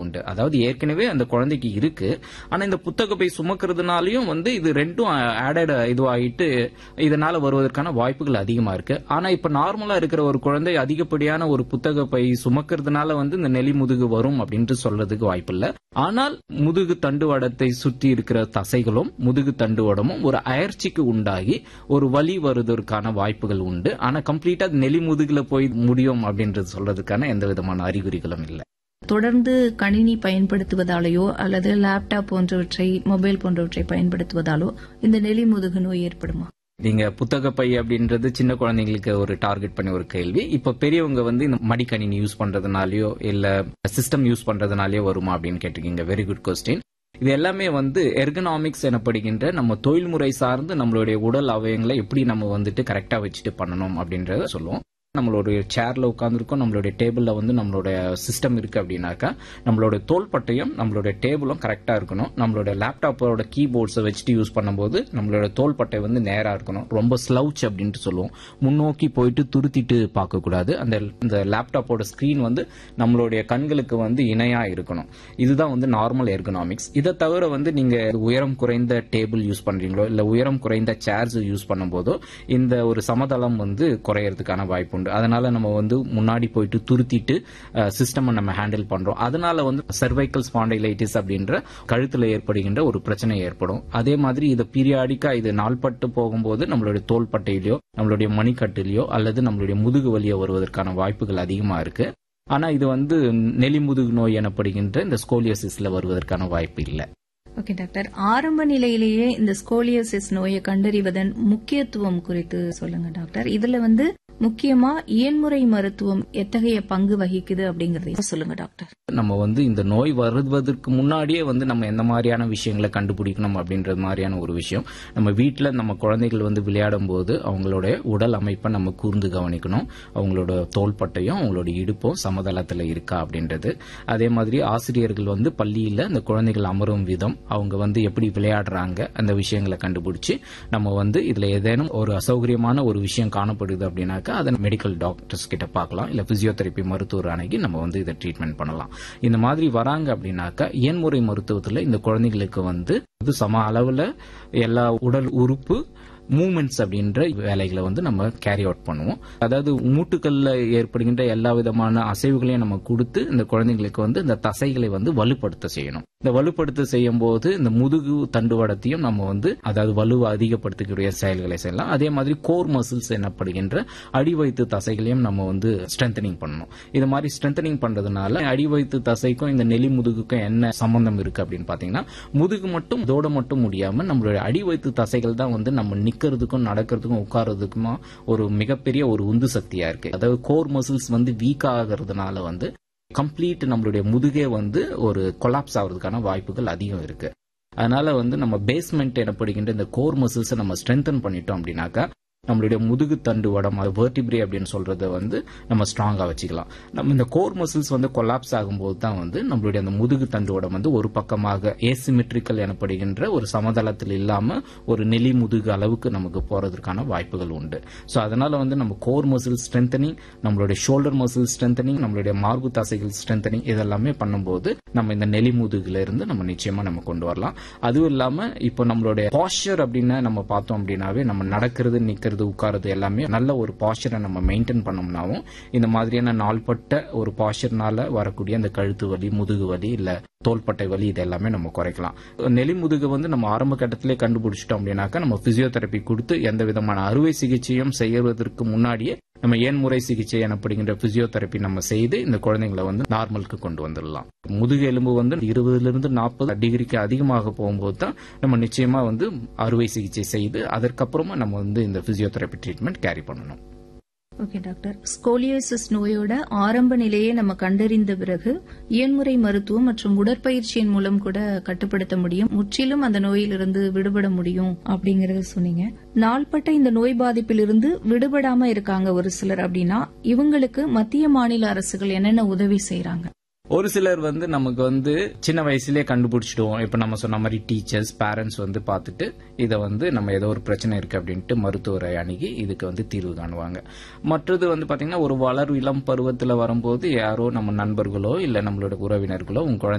உண்டு அதாவது ஏற்கனவே அந்த குழந்தைக்கு இருக்கு ஆனா இந்த புத்தக பை சுமக்கிறதுனாலயும் வந்து இது ரெண்டும் ஆடட் இதுவாகிட்டு இதனால வருவதற்கான வாய்ப்புகள் அதிகமா இருக்கு ஆனா இப்ப நார்மலா இருக்கிற ஒரு குழந்தை அதிகப்படியான ஒரு புத்தக பை சுமக்கிறதுனால வந்து இந்த நெலி முதுகு வரும் அப்படின்ட்டு சொல்றதுக்கு வாய்ப்பு இல்ல ஆனால் முதுகு தண்டுவடத்தை சுற்றி இருக்கிற தசைகளும் முதுகு தண்டுவடமும் ஒரு அயற்சிக்கு உண்டாகி ஒரு வலி வருவதற்கான வாய்ப்புகள் உண்டு ஆனா கம்ப்ளீட்டா நெலி முதுகுல போய் முடியும் அப்படின்றது சொல்றதுக்கான எந்த விதமான அறிகுறிகளும் இல்லை தொடர்ந்து கணினி பயன்படுத்துவதாலேயோ அல்லது லேப்டாப் போன்றவற்றை மொபைல் போன்றவற்றை பயன்படுத்துவதாலோ இந்த நெலி முதுகு நோய் ஏற்படுமா நீங்க புத்தக பை அப்படின்றது சின்ன குழந்தைங்களுக்கு ஒரு டார்கெட் பண்ணி ஒரு கேள்வி இப்ப பெரியவங்க வந்து இந்த மடிக்கணினி யூஸ் பண்றதுனாலயோ இல்ல சிஸ்டம் யூஸ் பண்றதுனாலயோ வருமா அப்படின்னு கேட்டிருக்கீங்க வெரி குட் கொஸ்டின் இது எல்லாமே வந்து எர்கனாமிக்ஸ் எனப்படுகின்ற நம்ம தொழில்முறை சார்ந்து நம்மளுடைய உடல் அவயங்களை எப்படி நம்ம வந்துட்டு கரெக்டா வச்சுட்டு பண்ணணும் அப்படின்றத சொல்லுவோம் நம்மளோட சேர்ல உட்காந்துருக்கோம் நம்மளுடைய டேபிள்ல வந்து நம்மளோட சிஸ்டம் இருக்கு அப்படின்னாக்கா நம்மளோட தோள்பட்டையும் நம்மளோட டேபிளும் கரெக்டா இருக்கணும் நம்மளோட லேப்டாப்போட கீபோர்ட்ஸை வச்சுட்டு யூஸ் பண்ணும்போது நம்மளோட தோள்பட்டை வந்து நேரா இருக்கணும் ரொம்ப ஸ்லவுச் அப்படின்ட்டு சொல்லுவோம் முன்னோக்கி போயிட்டு துருத்திட்டு பார்க்க கூடாது அந்த இந்த லேப்டாப்போட ஸ்கிரீன் வந்து நம்மளுடைய கண்களுக்கு வந்து இணையா இருக்கணும் இதுதான் வந்து நார்மல் எர்கனாமிக்ஸ் இதை தவிர வந்து நீங்க உயரம் குறைந்த டேபிள் யூஸ் பண்றீங்களோ இல்ல உயரம் குறைந்த சேர்ஸ் யூஸ் பண்ணும்போதோ இந்த ஒரு சமதளம் வந்து குறையறதுக்கான வாய்ப்பு உண்டு அதனால நம்ம வந்து முன்னாடி போயிட்டு துருத்திட்டு சிஸ்டம் நம்ம ஹேண்டில் பண்றோம் அதனால வந்து சர்வைக்கல் ஸ்பாண்டைலைட்டிஸ் அப்படின்ற கழுத்துல ஏற்படுகின்ற ஒரு பிரச்சனை ஏற்படும் அதே மாதிரி இதை பீரியாடிக்கா இது நாள்பட்டு போகும்போது நம்மளுடைய தோள்பட்டையிலயோ நம்மளுடைய மணிக்கட்டிலையோ அல்லது நம்மளுடைய முதுகு வலியோ வருவதற்கான வாய்ப்புகள் அதிகமா இருக்கு ஆனா இது வந்து நெலி முதுகு நோய் எனப்படுகின்ற இந்த ஸ்கோலியோசிஸ்ல வருவதற்கான வாய்ப்பு இல்லை ஓகே டாக்டர் ஆரம்ப நிலையிலேயே இந்த ஸ்கோலியோசிஸ் நோயை கண்டறிவதன் முக்கியத்துவம் குறித்து சொல்லுங்க டாக்டர் இதுல வந்து முக்கியமா இயன்முறை மருத்துவம் எத்தகைய பங்கு வகிக்குது அப்படிங்கறதையும் சொல்லுங்க டாக்டர் நம்ம வந்து இந்த நோய் வருவதற்கு முன்னாடியே வந்து நம்ம எந்த மாதிரியான விஷயங்களை கண்டுபிடிக்கணும் அப்படின்றது மாதிரியான ஒரு விஷயம் நம்ம வீட்டில் நம்ம குழந்தைகள் வந்து விளையாடும் போது அவங்களுடைய உடல் அமைப்பை நம்ம கூர்ந்து கவனிக்கணும் அவங்களோட தோள்பட்டையும் அவங்களோட இடுப்பும் சமதளத்தில் இருக்கா அப்படின்றது அதே மாதிரி ஆசிரியர்கள் வந்து பள்ளியில் அந்த குழந்தைகள் அமரும் விதம் அவங்க வந்து எப்படி விளையாடுறாங்க அந்த விஷயங்களை கண்டுபிடிச்சு நம்ம வந்து இதுல ஏதேனும் ஒரு அசௌகரியமான ஒரு விஷயம் காணப்படுது அப்படின்னாக்கா அதை மெடிக்கல் டாக்டர்ஸ் கிட்ட பார்க்கலாம் இல்ல பிசியோதெரப்பி மருத்துவர் அணுகி நம்ம வந்து இதை ட்ரீட்மெண்ட் பண்ணலாம் இந்த மாதிரி வராங்க அப்படின்னாக்கா இயன்முறை மருத்துவத்துல இந்த குழந்தைகளுக்கு வந்து இது சம அளவுல எல்லா உடல் உறுப்பு மூமெண்ட்ஸ் அப்படின்ற வேலைகளை வந்து நம்ம கேரி அவுட் பண்ணுவோம் அதாவது மூட்டுக்கல்ல ஏற்படுகின்ற எல்லா விதமான அசைவுகளையும் நம்ம கொடுத்து இந்த குழந்தைங்களுக்கு வந்து இந்த தசைகளை வந்து வலுப்படுத்த செய்யணும் இந்த வலுப்படுத்த செய்யும் போது இந்த முதுகு தண்டுவடத்தையும் நம்ம வந்து அதாவது வலுவை அதிகப்படுத்தக்கூடிய செயல்களை செய்யலாம் அதே மாதிரி கோர் மசில்ஸ் எனப்படுகின்ற அடிவயிற்று தசைகளையும் நம்ம வந்து ஸ்ட்ரென்தனிங் பண்ணணும் இது மாதிரி ஸ்ட்ரென்தனிங் பண்றதுனால அடிவயிற்று தசைக்கும் இந்த நெலி முதுகுக்கும் என்ன சம்பந்தம் இருக்கு அப்படின்னு பாத்தீங்கன்னா முதுகு மட்டும் இதோட மட்டும் முடியாம நம்மளுடைய அடிவயிற்று தசைகள் தான் வந்து நம்ம நிக்கிறதுக்கும் நடக்கிறதுக்கும் உட்கார்றதுக்குமா ஒரு மிகப்பெரிய ஒரு உந்து சக்தியா இருக்கு அதாவது கோர் மசில்ஸ் வந்து வீக் ஆகிறதுனால வந்து கம்ப்ளீட் நம்மளுடைய முதுகே வந்து ஒரு கொலாப்ஸ் ஆகிறதுக்கான வாய்ப்புகள் அதிகம் இருக்கு அதனால வந்து நம்ம பேஸ்மெண்ட் எனப்படுகின்ற இந்த கோர் மசில்ஸை நம்ம ஸ்ட்ரென்தன் பண்ணிட்டோம் அப்படின்னாக்கா நம்மளுடைய முதுகு தண்டு வடம் அது வேர்டிபிரி அப்படின்னு சொல்றத வந்து நம்ம ஸ்ட்ராங்கா வச்சுக்கலாம் நம்ம இந்த கோர் மசில்ஸ் வந்து கொலாப்ஸ் ஆகும்போது தான் வந்து நம்மளுடைய அந்த முதுகு தண்டு வடம் வந்து ஒரு பக்கமாக ஏசிமெட்ரிக்கல் எனப்படுகின்ற ஒரு சமதளத்தில் இல்லாம ஒரு நெலி முதுகு அளவுக்கு நமக்கு போறதுக்கான வாய்ப்புகள் உண்டு ஸோ அதனால வந்து நம்ம கோர் மசில் ஸ்ட்ரென்தனிங் நம்மளுடைய ஷோல்டர் மசில் ஸ்ட்ரென்தனிங் நம்மளுடைய மார்பு தசைகள் ஸ்ட்ரென்தனிங் இதெல்லாமே பண்ணும்போது நம்ம இந்த நெலி முதுகுல இருந்து நம்ம நிச்சயமா நம்ம கொண்டு வரலாம் அதுவும் இல்லாம இப்போ நம்மளுடைய பாஸ்டர் அப்படின்னு நம்ம பார்த்தோம் அப்படின்னாவே நம்ம நடக்கிறது நிக்கிறது உட்காருறது எல்லாமே நல்ல ஒரு பாஸ்டரை நம்ம மெயின்டைன் பண்ணோம்னாவும் இந்த மாதிரியான நாள்பட்ட ஒரு பாஸ்டர்னால வரக்கூடிய அந்த கழுத்து வலி முதுகு வலி இல்ல தோள்பட்டை வலி இது எல்லாமே நம்ம குறைக்கலாம் நெலி முதுகு வந்து நம்ம ஆரம்ப கட்டத்திலே கண்டுபிடிச்சிட்டோம் அப்படின்னாக்கா நம்ம பிசியோதெரப்பி கொடுத்து எந்த விதமான அறுவை சிகிச்சையும் செய்யறதற்கு முன்னாடியே நம்ம ஏன்முறை சிகிச்சை எனப்படுகின்ற பிசியோதெரப்பி நம்ம செய்து இந்த குழந்தைங்களை வந்து நார்மலுக்கு கொண்டு வந்துடலாம் முதுகு எலும்பு வந்து இருபதுல இருந்து நாற்பது டிகிரிக்கு அதிகமாக போகும்போது தான் நம்ம நிச்சயமா வந்து அறுவை சிகிச்சை செய்து அதற்கப்புறமா நம்ம வந்து இந்த பிசியோதெரப்பி ட்ரீட்மெண்ட் கேரி பண்ணணும் ஓகே டாக்டர் ஸ்கோலியோசிஸ் நோயோட ஆரம்ப நிலையை நம்ம கண்டறிந்த பிறகு இயன்முறை மருத்துவம் மற்றும் உடற்பயிற்சியின் மூலம் கூட கட்டுப்படுத்த முடியும் முற்றிலும் அந்த நோயிலிருந்து விடுபட முடியும் அப்படிங்கறத சொன்னீங்க நாள்பட்ட இந்த நோய் பாதிப்பிலிருந்து விடுபடாம இருக்காங்க ஒரு சிலர் அப்படின்னா இவங்களுக்கு மத்திய மாநில அரசுகள் என்னென்ன உதவி செய்யறாங்க ஒரு சிலர் வந்து நமக்கு வந்து சின்ன வயசுலயே கண்டுபிடிச்சிடுவோம் இப்ப நம்ம சொன்ன மாதிரி டீச்சர்ஸ் பேரண்ட்ஸ் வந்து பார்த்துட்டு இதை வந்து நம்ம ஏதோ ஒரு பிரச்சனை இருக்கு அப்படின்ட்டு மருத்துவரை அணுகி இதுக்கு வந்து தீர்வு காணுவாங்க மற்றது வந்து பாத்தீங்கன்னா ஒரு வளர் இளம் பருவத்துல வரும்போது யாரோ நம்ம நண்பர்களோ இல்ல நம்மளோட உறவினர்களோ உங்க குழந்தை